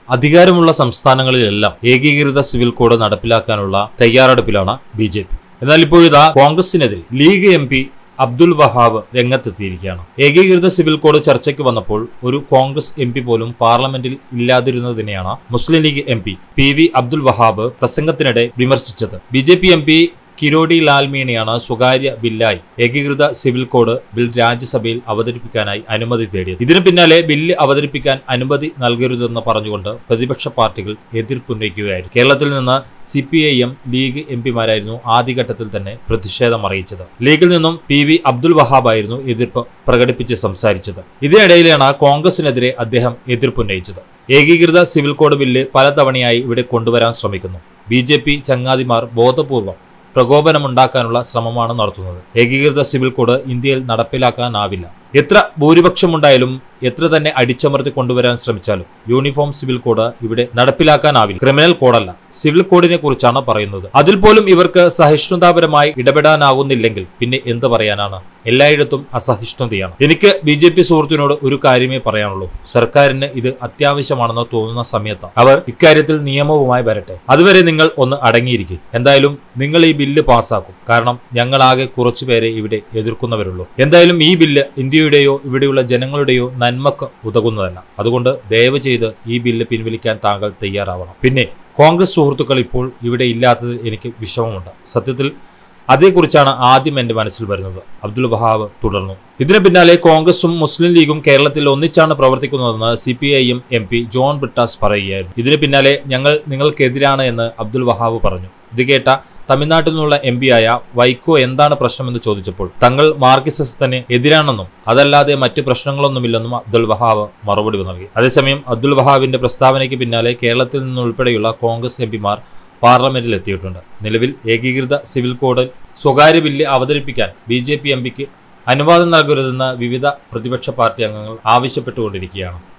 അധികാരമുള്ള സംസ്ഥാനങ്ങളിലെല്ലാം ഏകീകൃത civil code നടപ്പിലാക്കാനുള്ള തയ്യാറെടുപ്പിലാണ് ബി ജെ പി എന്നാൽ ഇപ്പോഴിതാ കോൺഗ്രസിനെതിരെ league M P Abdul Wahab രംഗത്തെത്തിയിരിക്കുകയാണ് ഏകീകൃത സിവിൽ കോഡ് ചർച്ചയ്ക്ക് വന്നപ്പോൾ ഒരു കോൺഗ്രസ് എം പി പോലും പാർലമെന്റിൽ ഇല്ലാതിരുന്നതിനെയാണ് Muslim league M P P V Abdul Wahab പ്രസംഗത്തിനിടെ വിമർശിച്ചത് B J P M P Kirodi Lal മീണയാണ് സ്വകാര്യ ബില്ലായി ഏകീകൃത സിവിൽ കോഡ് ബിൽ രാജ്യസഭയിൽ അവതരിപ്പിക്കാനായി അനുമതി തേടിയത് ഇതിനു പിന്നാലെ ബില്ല് അവതരിപ്പിക്കാൻ അനുമതി നൽകരുതെന്ന് പറഞ്ഞുകൊണ്ട് പ്രതിപക്ഷ പാർട്ടികൾ എതിർപ്പുന്നയിക്കുകയായിരുന്നു കേരളത്തിൽ നിന്ന് C P I M league M പിമാരായിരുന്നു ആദ്യഘട്ടത്തിൽ തന്നെ പ്രതിഷേധം അറിയിച്ചത് ലീഗിൽ നിന്നും പി വി അബ്ദുൽ വഹാബായിരുന്നു എതിർപ്പ് പ്രകടിപ്പിച്ച് സംസാരിച്ചത് ഇതിനിടയിലാണ് കോൺഗ്രസിനെതിരെ അദ്ദേഹം എതിർപ്പുന്നയിച്ചത് ഏകീകൃത സിവിൽ കോഡ് ബില്ല് പലതവണയായി ഇവിടെ കൊണ്ടുവരാൻ ശ്രമിക്കുന്നു ബി ജെ പി ചങ്ങാതിമാർ ബോധപൂർവം പ്രകോപനമുണ്ടാക്കാനുള്ള ശ്രമമാണ് നടത്തുന്നത് ഏകീകൃത സിവിൽ കോഡ് ഇന്ത്യയിൽ നടപ്പിലാക്കാനാവില്ല എത്ര ഭൂരിപക്ഷമുണ്ടായാലും എത്ര തന്നെ അടിച്ചമർത്തി കൊണ്ടുവരാൻ ശ്രമിച്ചാലും യൂണിഫോം സിവിൽ കോഡ് ഇവിടെ നടപ്പിലാക്കാനാവില്ല ക്രിമിനൽ കോഡല്ല സിവിൽ കോഡിനെ കുറിച്ചാണ് പറയുന്നത് അതിൽ പോലും ഇവർക്ക് സഹിഷ്ണുതാപരമായി ഇടപെടാനാകുന്നില്ലെങ്കിൽ പിന്നെ എന്ത് പറയാനാണ് എല്ലായിടത്തും അസഹിഷ്ണുതയാണ് എനിക്ക് ബി ജെ പി സുഹൃത്തിനോട് ഒരു കാര്യമേ പറയാനുള്ളൂ സർക്കാരിന് ഇത് അത്യാവശ്യമാണെന്ന് തോന്നുന്ന സമയത്ത് അവർ ഇക്കാര്യത്തിൽ നിയമവുമായി വരട്ടെ അതുവരെ നിങ്ങൾ ഒന്ന് അടങ്ങിയിരിക്കും എന്തായാലും നിങ്ങൾ ഈ ബില്ല് പാസ്സാക്കും കാരണം ഞങ്ങളാകെ കുറച്ചുപേരെ ഇവിടെ എതിർക്കുന്നവരുള്ളൂ എന്തായാലും ഈ ബില്ല് ഇന്ത്യയുടെയോ ഇവിടെയുള്ള ജനങ്ങളുടെയോ നന്മക്ക് ഉതകുന്നതല്ല അതുകൊണ്ട് ദയവ് ചെയ്ത് ഈ ബില്ല് പിൻവലിക്കാൻ താങ്കൾ തയ്യാറാവണം പിന്നെ കോൺഗ്രസ് സുഹൃത്തുക്കൾ ഇപ്പോൾ ഇവിടെ ഇല്ലാത്തതിൽ എനിക്ക് വിഷമമുണ്ട് സത്യത്തിൽ അതേക്കുറിച്ചാണ് ആദ്യം എന്റെ മനസ്സിൽ വരുന്നത് അബ്ദുൽ വഹാബ് തുടർന്നു ഇതിന് പിന്നാലെ കോൺഗ്രസും മുസ്ലിം ലീഗും കേരളത്തിൽ ഒന്നിച്ചാണ് പ്രവർത്തിക്കുന്നതെന്ന് C P I M M P John Brittas പറയുകയായിരുന്നു ഇതിന് പിന്നാലെ ഞങ്ങൾ നിങ്ങൾക്കെതിരാണ് എന്ന് അബ്ദുൽ വഹാബ് പറഞ്ഞു ഇത് കേട്ട തമിഴ്നാട്ടിൽ നിന്നുള്ള എം ആയ വൈക്കോ എന്താണ് പ്രശ്നമെന്ന് ചോദിച്ചപ്പോൾ തങ്ങൾ മാർക്സിസത്തിന് എതിരാണെന്നും അതല്ലാതെ മറ്റ് പ്രശ്നങ്ങളൊന്നുമില്ലെന്നും അബ്ദുൽ വഹാബ് മറുപടി നൽകി അതേസമയം അബ്ദുൽ വഹാബിന്റെ പ്രസ്താവനയ്ക്ക് പിന്നാലെ കേരളത്തിൽ നിന്നുൾപ്പെടെയുള്ള കോൺഗ്രസ് എം പിമാർ പാർലമെന്റിൽ എത്തിയിട്ടുണ്ട് നിലവിൽ ഏകീകൃത സിവിൽ കോഡിൽ സ്വകാര്യ ബില്ല് അവതരിപ്പിക്കാൻ ബി ജെ പി എം പിക്ക് അനുവാദം നൽകരുതെന്ന് വിവിധ പ്രതിപക്ഷ പാർട്ടി അംഗങ്ങൾ ആവശ്യപ്പെട്ടുകൊണ്ടിരിക്കുകയാണ്